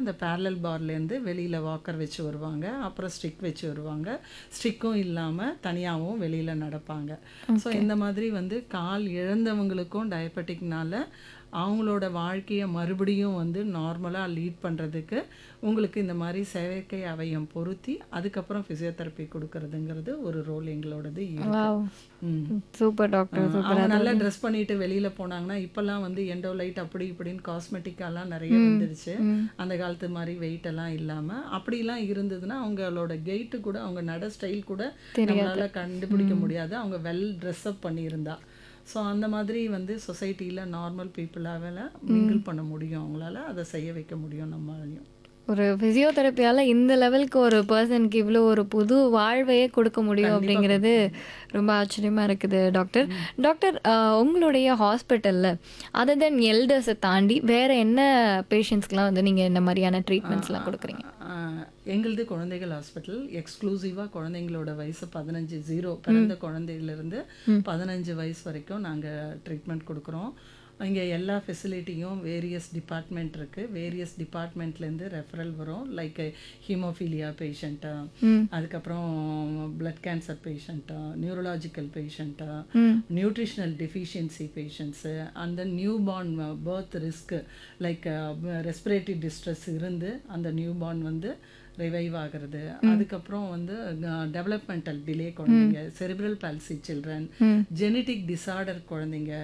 அந்த பேரலல் பார்லேருந்து வெளியில் வாக்கர் வச்சு வருவாங்க அப்புறம் ஸ்டிக் வச்சு வருவாங்க ஸ்டிக்கும் இல்லாமல் தனியாகவும் வெளியில் நடப்பாங்க ஸோ இந்த மாதிரி வந்து கால் இழந்தவங்களுக்கும் டயபெட்டிக்னால அவங்களோட வாழ்க்கையை மறுபடியும் வந்து நார்மலாக லீட் பண்ணுறதுக்கு உங்களுக்கு இந்த மாதிரி செயற்கை அவயம் பொருத்தி அதுக்கப்புறம் ஃபிசியோதெரப்பி கொடுக்கறதுங்கிறது ஒரு ரோல் எங்களோடது இருக்கு வாவ் ம் சூப்பர் டாக்டர் அவங்க நல்லா ட்ரெஸ் பண்ணிட்டு வெளியில போனாங்கன்னா இப்பெல்லாம் வந்து எண்டோ லைட் அப்படி இப்படின்னு காஸ்மெட்டிக்காலாம் நிறைய வந்துருச்சு அந்த காலத்து மாதிரி வெயிட் எல்லாம் இல்லாம அப்படிலாம் இருந்ததுன்னா அவங்களோட கெயிட்டு கூட அவங்க நட ஸ்டைல் கூட நம்மளால கண்டுபிடிக்க முடியாது அவங்க வெல் ட்ரெஸ் அப் பண்ணியிருந்தா ஸோ அந்த மாதிரி வந்து சொசைட்டியில் நார்மல் பீப்புளால மிங்கிள் பண்ண முடியும் அவங்களால அதை செய்ய வைக்க முடியும் நம்மளாலையும் ஒரு ஃபிசியோதெரப்பியால இந்த லெவலுக்கு ஒரு பர்சனுக்கு இவ்வளோ ஒரு புது வாழ்வையே கொடுக்க முடியும் அப்படிங்கிறது ரொம்ப ஆச்சரியமா இருக்குது டாக்டர் டாக்டர் ஆஹ், உங்களுடைய ஹாஸ்பிட்டல்ல அதர் தென் எல்டர்ஸை தாண்டி வேற என்ன பேஷண்ட்ஸ்க்குலாம் வந்து நீங்க இந்த மாதிரியான ட்ரீட்மெண்ட்ஸ்லாம் கொடுக்குறீங்க ஆஹ் எங்களுது குழந்தைகள் ஹாஸ்பிட்டல் எக்ஸ்க்ளூசிவாக குழந்தைங்களோட வயசு பதினஞ்சு ஜீரோ பிறந்த குழந்தையிலேருந்து பதினஞ்சு வயசு வரைக்கும் நாங்கள் ட்ரீட்மெண்ட் கொடுக்குறோம் இங்கே எல்லா ஃபெசிலிட்டியும் வேரியஸ் டிபார்ட்மெண்ட் இருக்குது வேரியஸ் டிபார்ட்மெண்ட்லேருந்து ரெஃபரல் வரும் லைக் ஹீமோஃபீலியா பேஷண்ட்டா அதுக்கப்புறம் பிளட் கேன்சர் பேஷண்ட்டா நியூரலாஜிக்கல் பேஷண்ட்டா நியூட்ரிஷனல் டெஃபிஷியன்சி பேஷண்ட்ஸு அந்த new born birth risk like respiratory distress இருந்து அந்த நியூ பார்ன் வந்து ரிவைவ் ஆகிறது அதுக்கப்புறம் வந்து டெவலப்மெண்டல் டிலே குழந்தைங்க cerebral palsy children genetic disorder குழந்தைங்க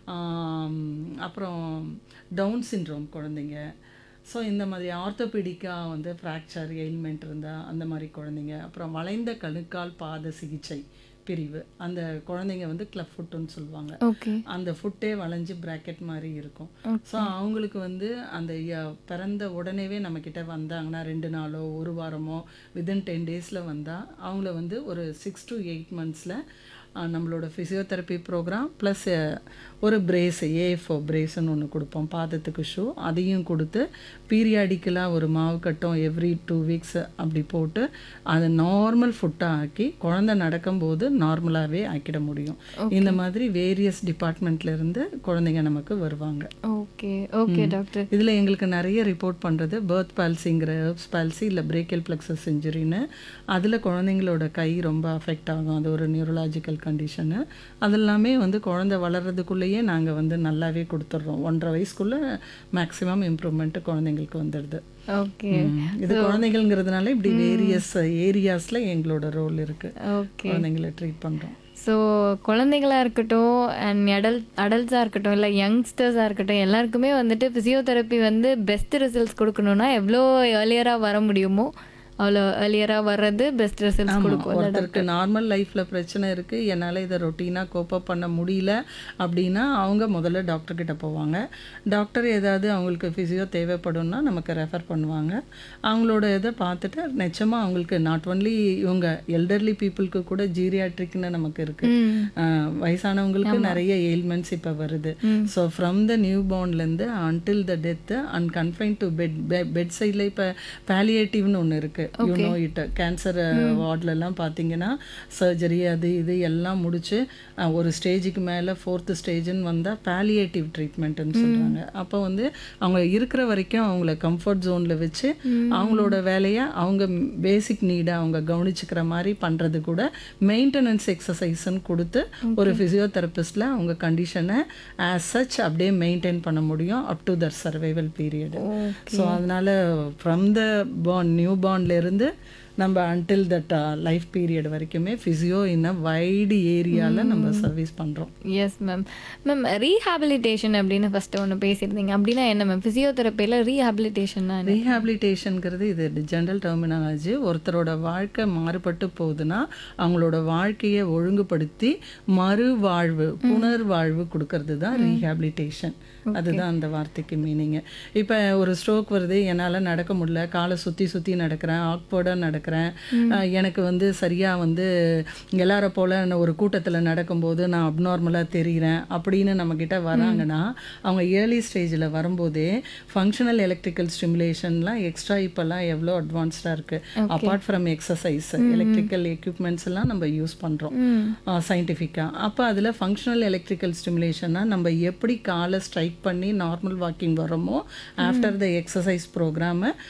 ஆம், அப்புறம் டவுன் சிண்ட்ரோம் குழந்தைங்க ஸோ இந்த மாதிரி ஆர்த்தோபெடிக்காக வந்து ஃப்ராக்சர் எயில்மெண்ட் இருந்தால் அந்த மாதிரி குழந்தைங்க அப்புறம் வளைந்த கணுக்கால் பாத சிகிச்சை பிரிவு அந்த குழந்தைங்க வந்து கிளப் ஃபுட்டுன்னு சொல்லுவாங்க ஓகே அந்த ஃபுட்டே வளைஞ்சு பிராக்கெட் மாதிரி இருக்கும் ஸோ அவங்களுக்கு வந்து அந்த ய- பிறந்த உடனேவே நம்ம கிட்ட வந்தாங்கன்னா ரெண்டு நாளோ ஒரு வாரமோ வித்தின் டென் டேஸில் வந்தால் அவங்கள வந்து ஒரு சிக்ஸ் டு எயிட் மந்த்ஸில் நம்மளோட ஃபிசியோதெரப்பி ப்ரோக்ராம் ப்ளஸ் ஒரு பிரேஸ் ஏஎஃப்ஓ பிரேஸ்ன்னு ஒன்று கொடுப்போம் பாதத்துக்கு ஷூ அதையும் கொடுத்து பீரியாடிக்கலாக ஒரு மாவு கட்டம் எவ்ரி டூ வீக்ஸ் அப்படி போட்டு அதை நார்மல் ஃபுட்டாக ஆக்கி குழந்தை நடக்கும்போது நார்மலாகவே ஆக்கிட முடியும் இந்த மாதிரி வேரியஸ் டிபார்ட்மெண்ட்லேருந்து குழந்தைங்க நமக்கு வருவாங்க ஓகே ஓகே டாக்டர் இதில் எங்களுக்கு நிறைய ரிப்போர்ட் பண்ணுறது பேர்த் பால்சிங்கிற ஹெர்ப்ஸ் பால்சி இல்லை பிரேக்கல் பிளக்ஸஸ் இன்ஜுரின்னு அதில் குழந்தைங்களோட கை ரொம்ப அஃபெக்ட் ஆகும் அது ஒரு நியூரலாஜிக்கல் கண்டிஷனு அதெல்லாமே வந்து குழந்தை வளர்றதுக்குள்ளேயே நாங்கள் வந்து நல்லாவே கொடுத்துட்றோம் ஒன்றரை வயசுக்குள்ளே மேக்ஸிமம் இம்ப்ரூவ்மெண்ட்டு குழந்தைங்களுக்கு வந்துடுது ஓகே ம். இது குழந்தைகள்ங்கிறதுனால இப்படி வேரியஸ் ஏரியாஸில் எங்களோட ரோல் இருக்குது ஓகே குழந்தைங்களை ட்ரீட் பண்ணுறோம் ஸோ குழந்தைங்களா இருக்கட்டும் அண்ட் அடல்ட் அடல்ட்ஸாக இருக்கட்டும் இல்லை யங்ஸ்டர்ஸாக இருக்கட்டும் எல்லாருக்குமே வந்துட்டு ஃபிசியோதெரப்பி வந்து பெஸ்ட் ரிசல்ட்ஸ் கொடுக்கணும்னா எவ்வளோ ஏர்லியராக வர முடியுமோ அவ்வளோ ஏர்லியராக வர்றது பெஸ்ட் ரிசல்ட்ஸ் கொடுக்கும் ஒருத்தருக்கு நார்மல் லைஃப்பில் பிரச்சனை இருக்குது என்னால் இதை ரொட்டீனாக கோப்பப் பண்ண முடியல அப்படின்னா அவங்க முதல்ல டாக்டர் கிட்ட போவாங்க டாக்டர் ஏதாவது அவங்களுக்கு ஃபிசியோ தேவைப்படும்னா நமக்கு ரெஃபர் பண்ணுவாங்க அவங்களோட இதை பார்த்துட்டு நிச்சயமாக அவங்களுக்கு நாட் ஒன்லி இவங்க எல்டர்லி பீப்புளுக்கு கூட ஜீரியாட்ரிக்னு நமக்கு இருக்குது வயசானவங்களுக்கு நிறைய எயில்மெண்ட்ஸ் இப்போ வருது ஸோ ஃப்ரம் த நியூ பார்ன்லேருந்து until the death and confine to bed bed சைடில் இப்போ பேலியேட்டிவ்னு ஒன்று இருக்குது யூ நோ இட் கேன்சர் வார்ட்லலாம் பார்த்தீங்கன்னா சர்ஜரி அது இது எல்லாம் முடிச்சு அஹ், ஒரு ஸ்டேஜுக்கு மேலே ஃபோர்த்து ஸ்டேஜ்னு வந்தால் பேலியேட்டிவ் ட்ரீட்மெண்ட்னு சொல்கிறாங்க அப்போ வந்து அவங்க இருக்கிற வரைக்கும் அவங்கள கம்ஃபர்ட் ஜோனில் வச்சு அவங்களோட வேலையை அவங்க பேசிக் நீடை அவங்க கவனிச்சுக்கிற மாதிரி பண்ணுறது கூட மெயின்டெனன்ஸ் எக்ஸசைஸ்ன்னு கொடுத்து ஒரு ஃபிசியோதெரபிஸ்டில் அவங்க கண்டிஷனை ஆஸ் சச் அப்படியே மெயின்டைன் பண்ண முடியும் up to their survival period so அதனால ஃப்ரம் த பார்ன் நியூ இருந்து நம்ம அன்டில் தட் லைஃப் பீரியட் வரைக்குமே ஃபிசியோ இன் அ வைடு ஏரியாவில் நம்ம சர்வீஸ் பண்ணுறோம் எஸ் மேம் மேம் ரீஹாபிலிட்டேஷன் அப்படின்னு ஃபஸ்ட்டு ஒன்று பேசியிருந்தீங்க அப்படின்னா என்ன மேம் ஃபிசியோதெரப்பியில் ரீஹாபிலிட்டேஷன்னா என்ன ரீஹாபிலிட்டேஷனுங்கிறது இது ஜென்ரல் டெர்மினாலஜி ஒருத்தரோட வாழ்க்கை மாறுபட்டு போகுதுன்னா அவங்களோட வாழ்க்கையை ஒழுங்குபடுத்தி மறுவாழ்வு புனர்வாழ்வு கொடுக்கறது தான் ரீஹாபிலிட்டேஷன் அதுதான் அந்த வார்த்தைக்கு மீனிங்கு இப்போ ஒரு ஸ்ட்ரோக் வருது என்னால் நடக்க முடியல காலை சுற்றி சுற்றி நடக்கிறேன் ஆக்வர்டாக நடக்கிறேன் அஹ் எனக்கு வந்து சரியாக வந்து எல்லார போல் நான் ஒரு கூட்டத்தில் நடக்கும்போது நான் அப்நார்மலாக தெரிகிறேன் அப்படின்னு நம்மக்கிட்ட வராங்கன்னா அவங்க ஏர்லி ஸ்டேஜில் வரும்போதே ஃபங்க்ஷனல் எலக்ட்ரிக்கல் ஸ்டிமுலேஷன்லாம் எக்ஸ்ட்ரா இப்போல்லாம் எவ்வளோ அட்வான்ஸ்டாக இருக்குது apart from exercise electrical equipments எல்லாம் நம்ம யூஸ் பண்ணுறோம் சயின்டிஃபிக்காக அப்போ அதில் ஃபங்க்ஷனல் எலக்ட்ரிக்கல் ஸ்டிமுலேஷன்னா நம்ம எப்படி காலை ஸ்ட்ரைக் பண்ணி நார்மல் வாக்கிங் வரோமோ ஆஃப்டர் த எக்ஸசைஸ் ப்ரோக்ராமை